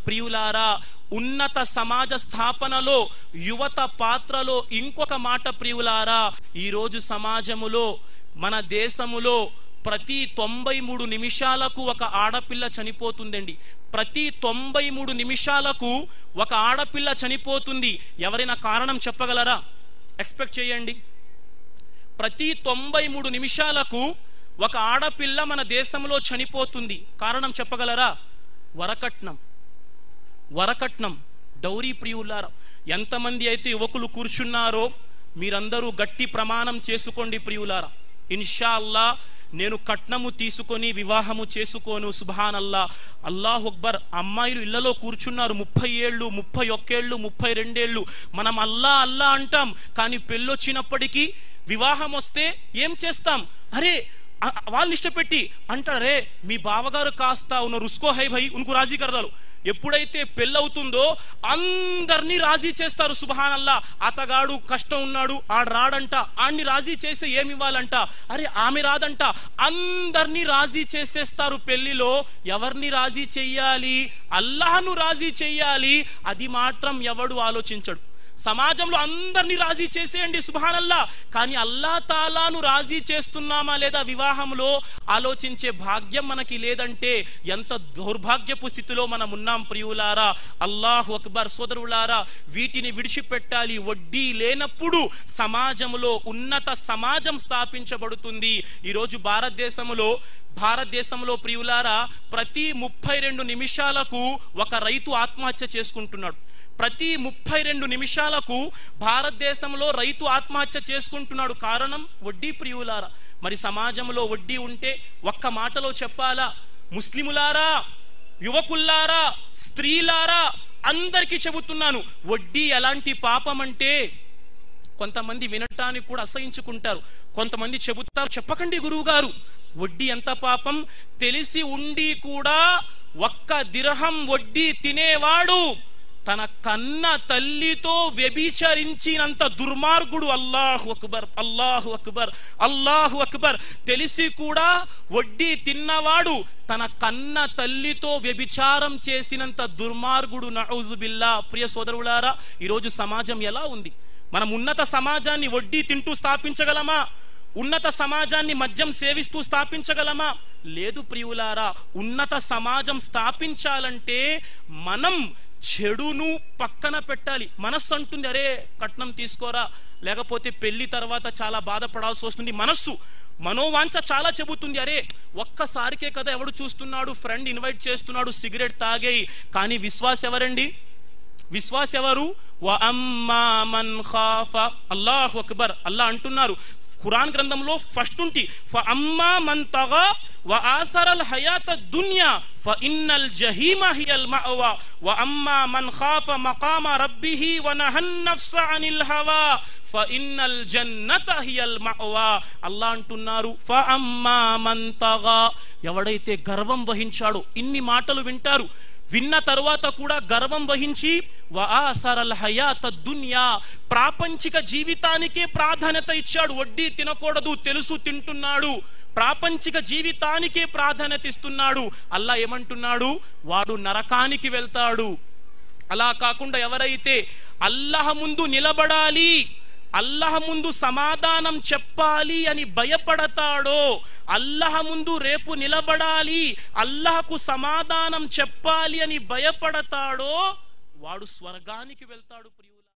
ప్రియులారా ఉన్నత సమాజ స్థాపనలో యువత పాత్రలో ఇంకొక మాట ప్రియులారా ఈరోజు సమాజములో మన దేశములో ప్రతి తొంభై మూడు నిమిషాలకు ఒక ఆడపిల్ల చనిపోతుందండి ప్రతి తొంభై మూడు నిమిషాలకు ఒక ఆడపిల్ల చనిపోతుంది ఎవరైనా కారణం చెప్పగలరా ఎక్స్పెక్ట్ చేయండి ప్రతి తొంభై మూడు నిమిషాలకు ఒక ఆడపిల్ల మన దేశంలో చనిపోతుంది కారణం చెప్పగలరా వరకట్నం వరకట్నం డౌరీ ప్రియులారా ఎంతమంది అయితే యువకులు కూర్చున్నారో మీరందరూ గట్టి ప్రమాణం చేసుకోండి ప్రియులారా ఇన్షా అల్లా నేను కట్నము తీసుకొని వివాహము చేసుకోను సుభాన్ అల్లా అల్లాహ్ అక్బర్ అమ్మాయిలు ఇళ్లలో కూర్చున్నారు ముప్పై ఏళ్ళు ముప్పై ఒక్కేళ్ళు ముప్పై రెండేళ్ళు మనం అల్లా అల్లా అంటాం కానీ పెళ్ళొచ్చినప్పటికీ వివాహం వస్తే ఏం చేస్తాం అరే ఆ- వాళ్ళని ఇష్టపెట్టి అంటారే మీ బావగారు కాస్త ఉన్న రుస్కో హై భయ్ ఉనుకు రాజీ కరదాలు ఎప్పుడైతే పెళ్ళవుతుందో అందరినీ రాజీ చేస్తారు సుబహానల్లా అతగాడు కష్టం ఉన్నాడు ఆడు రాడంట ఆడిని రాజీ చేసి ఏమి ఇవ్వాలంట అరే ఆమె రాదంట అందరినీ రాజీ చేసేస్తారు పెళ్లిలో ఎవరిని రాజీ చెయ్యాలి అల్లాహను రాజీ చెయ్యాలి అది మాత్రం ఎవడు ఆలోచించడు సమాజంలో అందరినీ రాజీ చేసేయండి సుభానల్లా కానీ అల్లా తాలాను రాజీ చేస్తున్నామా లేదా వివాహంలో ఆలోచించే భాగ్యం మనకి లేదంటే ఎంత దౌర్భాగ్యపు స్థితిలో మనం ఉన్నాం ప్రియులారా అల్లాహు అక్బర్ సోదరులారా వీటిని విడిచిపెట్టాలి వడ్డీ లేనప్పుడు సమాజంలో ఉన్నత సమాజం స్థాపించబడుతుంది ఈరోజు భారతదేశంలో భారతదేశంలో ప్రియులారా ప్రతి ముప్పై రెండు నిమిషాలకు ఒక రైతు ఆత్మహత్య చేసుకుంటున్నాడు ప్రతి ముప్పై రెండు నిమిషాలకు భారతదేశంలో రైతు ఆత్మహత్య చేసుకుంటున్నాడు కారణం వడ్డీ ప్రియులారా మరి సమాజంలో వడ్డీ ఉంటే ఒక్క మాటలో చెప్పాలా ముస్లిములారా యువకుల్లారా స్త్రీలారా అందరికీ చెబుతున్నాను వడ్డీ ఎలాంటి పాపం అంటే కొంతమంది వినటానికి కూడా అసహించుకుంటారు కొంతమంది చెబుతారు చెప్పకండి గురువు గారు వడ్డీ ఎంత పాపం తెలిసి ఉండి కూడా ఒక్క దిరహం వడ్డీ తినేవాడు తన కన్న తల్లితో వ్యభిచరించినంత దుర్మార్గుడు అల్లాహు అక్బర్ అల్లాహు అక్బర్ అల్లాహు అక్బర్ తెలిసి కూడా వడ్డీ తిన్నవాడు తన కన్న తల్లితో వ్యభిచారం చేసినంత దుర్మార్గుడు నౌజుబిల్లా ప్రియ సోదరులారా ఈరోజు సమాజం ఎలా ఉంది మనం ఉన్నత సమాజాన్ని వడ్డీ తింటూ స్థాపించగలమా ఉన్నత సమాజాన్ని మద్యం సేవిస్తూ స్థాపించగలమా లేదు ప్రియులారా ఉన్నత సమాజం స్థాపించాలంటే మనం చెడును పక్కన పెట్టాలి మనస్సు అంటుంది అరే కట్నం తీసుకోరా లేకపోతే పెళ్లి తర్వాత చాలా బాధపడాల్సి వస్తుంది మనస్సు మనోవాంఛ చాలా చెబుతుంది అరే ఒక్కసారికే కదా ఎవడు చూస్తున్నాడు ఫ్రెండ్ ఇన్వైట్ చేస్తున్నాడు సిగరెట్ తాగేయి కానీ విశ్వాస్ ఎవరండి విశ్వాస్ ఎవరు వ అమ్మా మన్ ఖాఫ అల్లాహు అక్బర్ అల్లా అంటున్నారు ఖురాన్ గ్రంథంలో ఫస్ట్ ఉంటి ఫ అమ్మా మన్ తగా వ ఆసరల్ హయాత దున్యా ఫ ఇన్నల్ జహీమ హియల్ మఅవా వ అమ్మా మన్ ఖాఫ మకామ రబ్బిహి వ నహన్ నఫ్స అనిల్ హవా ఫ ఇన్నల్ జన్నత హియల్ మఅవా అల్లా అంటున్నారు ఫ అమ్మా మన్ తగా ఎవడైతే గర్వం వహించాడో ఇన్ని మాటలు వింటారు విన్న తరువాత కూడా గర్వం వహించి వఆసరల్ హయాత దున్యా ప్రాపంచిక జీవితానికే ప్రాధాన్యత ఇచ్చాడు వడ్డీ తినకూడదు తెలుసు తింటున్నాడు ప్రాపంచిక జీవితానికే ప్రాధాన్యత ఇస్తున్నాడు అల్లా ఏమంటున్నాడు వాడు నరకానికి వెళ్తాడు అలా కాకుండా ఎవరైతే అల్లహ ముందు నిలబడాలి అల్లహ ముందు సమాధానం చెప్పాలి అని భయపడతాడో అల్లహ ముందు రేపు నిలబడాలి అల్లహకు సమాధానం చెప్పాలి అని భయపడతాడో వాడు స్వర్గానికి వెళ్తాడు ప్రియుల